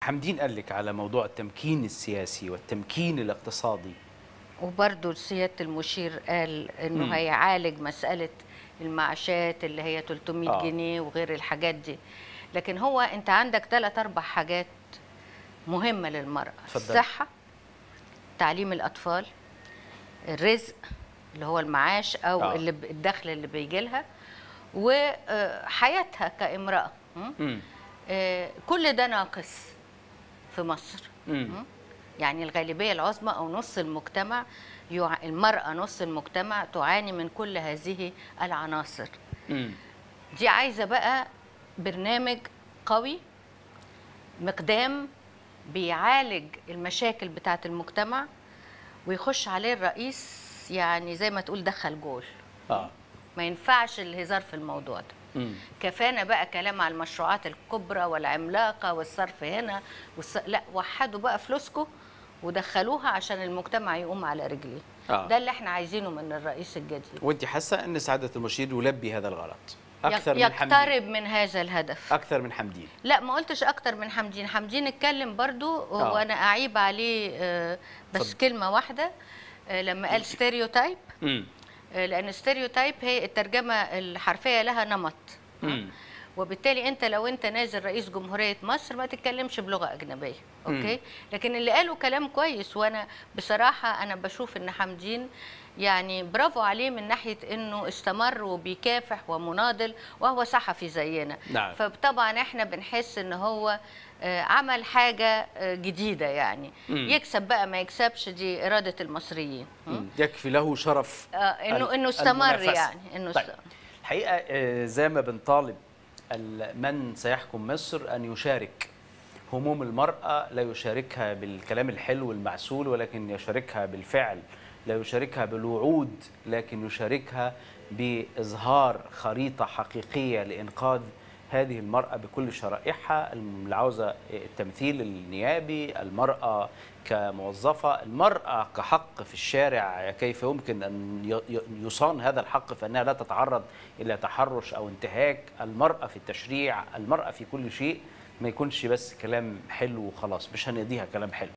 حمدين قال لك على موضوع التمكين السياسي والتمكين الاقتصادي وبرضه سياده المشير قال انه مم. هيعالج مساله المعاشات اللي هي 300 آه. جنيه وغير الحاجات دي لكن هو انت عندك ثلاث اربع حاجات مهمه للمراه اتفضل. الصحه تعليم الاطفال الرزق اللي هو المعاش او آه. اللي ب- الدخل اللي بيجي لها وحياتها كامراه م? مم. آه، كل ده ناقص في مصر مم. يعني الغالبية العظمى أو نص المجتمع يع... المرأة نص المجتمع تعاني من كل هذه العناصر مم. دي عايزة بقى برنامج قوي مقدام بيعالج المشاكل بتاعة المجتمع ويخش عليه الرئيس يعني زي ما تقول دخل جول اه ما ينفعش الهزار في الموضوع ده مم. كفانا بقى كلام على المشروعات الكبرى والعملاقه والصرف هنا والص... لا وحدوا بقى فلوسكم ودخلوها عشان المجتمع يقوم على رجليه آه. ده اللي احنا عايزينه من الرئيس الجديد وانت حاسه ان سعاده المشير يلبي هذا الغرض اكثر يق- من حمدين يقترب من هذا الهدف اكثر من حمدين لا ما قلتش اكتر من حمدين حمدين اتكلم برضو آه. وانا اعيب عليه آه، بس اتفضل. كلمه واحده آه، لما قال ستيريوتايب مم. لان ستيريوتايب هي الترجمه الحرفيه لها نمط مم. وبالتالي انت لو انت نازل رئيس جمهوريه مصر ما تتكلمش بلغه اجنبيه مم. اوكي لكن اللي قاله كلام كويس وانا بصراحه انا بشوف ان حمدين يعني برافو عليه من ناحيه انه استمر وبيكافح ومناضل وهو صحفي زينا نعم. فطبعا احنا بنحس ان هو آه، عمل حاجه آه، جديده يعني مم. يكسب بقى ما يكسبش دي اراده المصريين م? مم. يكفي له شرف آه، انه ال- انه استمر المنافسة. يعني انه طيب. استمر. الحقيقه آه، زي ما بنطالب ال- من سيحكم مصر ان يشارك هموم المراه لا يشاركها بالكلام الحلو المعسول ولكن يشاركها بالفعل لا يشاركها بالوعود لكن يشاركها باظهار خريطه حقيقيه لانقاذ هذه المرأة بكل شرائحها اللي عاوزة التمثيل النيابي المرأة كموظفة المرأة كحق في الشارع كيف يمكن أن ي- ي- يصان هذا الحق فإنها لا تتعرض إلى تحرش أو انتهاك المرأة في التشريع المرأة في كل شيء ما يكونش بس كلام حلو وخلاص مش هنديها كلام حلو